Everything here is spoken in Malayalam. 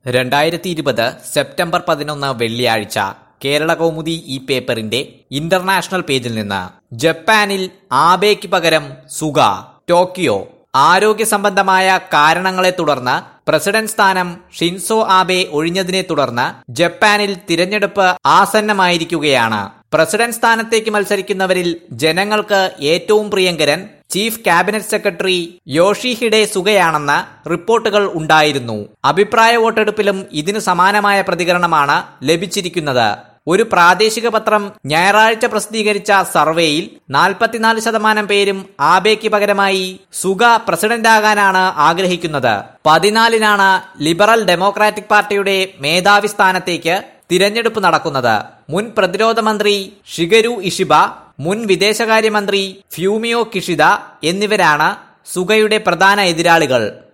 രണ്ടായിരത്തി ഇരുപത് സെപ്റ്റംബർ പതിനൊന്ന് വെള്ളിയാഴ്ച കേരള കൗമുദി ഈ പേപ്പറിന്റെ ഇന്റർനാഷണൽ പേജിൽ നിന്ന് ജപ്പാനിൽ ആബെയ്ക്ക് പകരം സുഗ ടോക്കിയോ ആരോഗ്യ സംബന്ധമായ കാരണങ്ങളെ തുടർന്ന് പ്രസിഡന്റ് സ്ഥാനം ഷിൻസോ ആബെ ഒഴിഞ്ഞതിനെ തുടർന്ന് ജപ്പാനിൽ തിരഞ്ഞെടുപ്പ് ആസന്നമായിരിക്കുകയാണ് പ്രസിഡന്റ് സ്ഥാനത്തേക്ക് മത്സരിക്കുന്നവരിൽ ജനങ്ങൾക്ക് ഏറ്റവും പ്രിയങ്കരൻ ചീഫ് ക്യാബിനറ്റ് സെക്രട്ടറി യോഷിഹിഡെ സുഗയാണെന്ന് റിപ്പോർട്ടുകൾ ഉണ്ടായിരുന്നു അഭിപ്രായ വോട്ടെടുപ്പിലും ഇതിനു സമാനമായ പ്രതികരണമാണ് ലഭിച്ചിരിക്കുന്നത് ഒരു പ്രാദേശിക പത്രം ഞായറാഴ്ച പ്രസിദ്ധീകരിച്ച സർവേയിൽ നാൽപ്പത്തിനാല് ശതമാനം പേരും ആബെയ്ക്ക് പകരമായി സുഗ പ്രസിഡന്റാകാനാണ് ആഗ്രഹിക്കുന്നത് പതിനാലിനാണ് ലിബറൽ ഡെമോക്രാറ്റിക് പാർട്ടിയുടെ മേധാവി സ്ഥാനത്തേക്ക് തിരഞ്ഞെടുപ്പ് നടക്കുന്നത് മുൻ പ്രതിരോധ മന്ത്രി ഷിഗരു ഇഷിബ മുൻ വിദേശകാര്യമന്ത്രി ഫ്യൂമിയോ കിഷിദ എന്നിവരാണ് സുഗയുടെ പ്രധാന എതിരാളികൾ